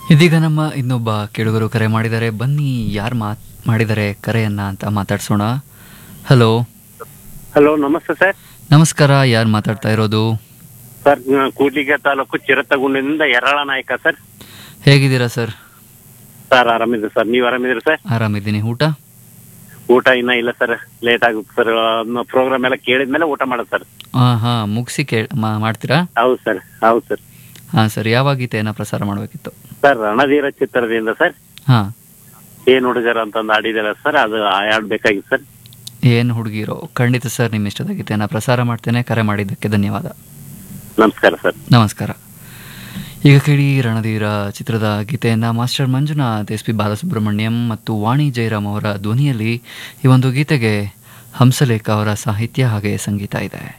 ಇದೀಗ ನಮ್ಮ ಇನ್ನೊಬ್ಬ ಕೇಳುಗರು ಕರೆ ಮಾಡಿದ್ದಾರೆ ಬನ್ನಿ ಯಾರು ಮಾತ್ ಮಾಡಿದ್ದಾರೆ ಕರೆಯನ್ನ ಅಂತ ಮಾತಾಡ್ಸೋಣ ಹಲೋ ಹಲೋ ನಮಸ್ತೆ ಸರ್ ನಮಸ್ಕಾರ ಯಾರು ಮಾತಾಡ್ತಾ ಇರೋದು ಸರ್ ನಾನು ಕೂಡ್ಲಿಗೆ ತಾಲೂಕು ಚಿರತಗುಂಡಿನಿಂದ ಯರಳ ನಾಯಕ ಸರ್ ಹೇಗಿದ್ದೀರಾ ಸರ್ ಸರ್ ಆರಾಮಿದ್ರಿ ಸರ್ ನೀವು ಆರಾಮಿದ್ರಿ ಸರ್ ಆರಾಮಿದ್ದೀನಿ ಊಟ ಊಟ ಇನ್ನ ಇಲ್ಲ ಸರ್ ಲೇಟ್ ಆಗುತ್ತೆ ಸರ್ ಪ್ರೋಗ್ರಾಮ್ ಎಲ್ಲ ಕೇಳಿದ್ಮೇಲೆ ಊಟ ಮಾಡೋದು ಸರ್ ಹಾಂ ಹಾಂ ಮುಗಿಸಿ ಕೇ ಮಾ- ಮಾಡ್ತೀರಾ ಹೌದು ಸರ್ ಹೌದು ಸರ್ ಹಾಂ ಸರ್ ಯಾವ ಗೀತೆಯನ್ನು ಪ್ರಸಾರ ಮಾಡಬೇಕಿತ್ತು ಸರ್ ರಣಧೀರ ಚಿತ್ರದಿಂದ ಸರ್ ಹಾಂ ಏನ್ ಹುಡುಗರು ಅಂತಂದು ಆಡಿದಾರೆ ಸರ್ ಅದು ಆಡ್ಬೇಕಾಗಿತ್ತು ಸರ್ ಏನು ಹುಡುಗಿರೋ ಖಂಡಿತ ಸರ್ ನಿಮ್ಮ ಇಷ್ಟದ ಗೀತೆಯನ್ನು ಪ್ರಸಾರ ಮಾಡ್ತೇನೆ ಕರೆ ಮಾಡಿದ್ದಕ್ಕೆ ಧನ್ಯವಾದ ನಮಸ್ಕಾರ ಸರ್ ನಮಸ್ಕಾರ ಈಗ ಕೇಳಿ ರಣಧೀರ ಚಿತ್ರದ ಗೀತೆಯನ್ನು master Manjunath S P Balasubrahmanyam ಮತ್ತು ವಾಣಿ ಜಯರಾಮ್ ಅವರ ಧ್ವನಿಯಲ್ಲಿ ಈ ಒಂದು ಗೀತೆಗೆ ಹಂಸಲೇಖ ಅವರ ಸಾಹಿತ್ಯ ಹಾಗೆ ಸಂಗೀತ ಇದೆ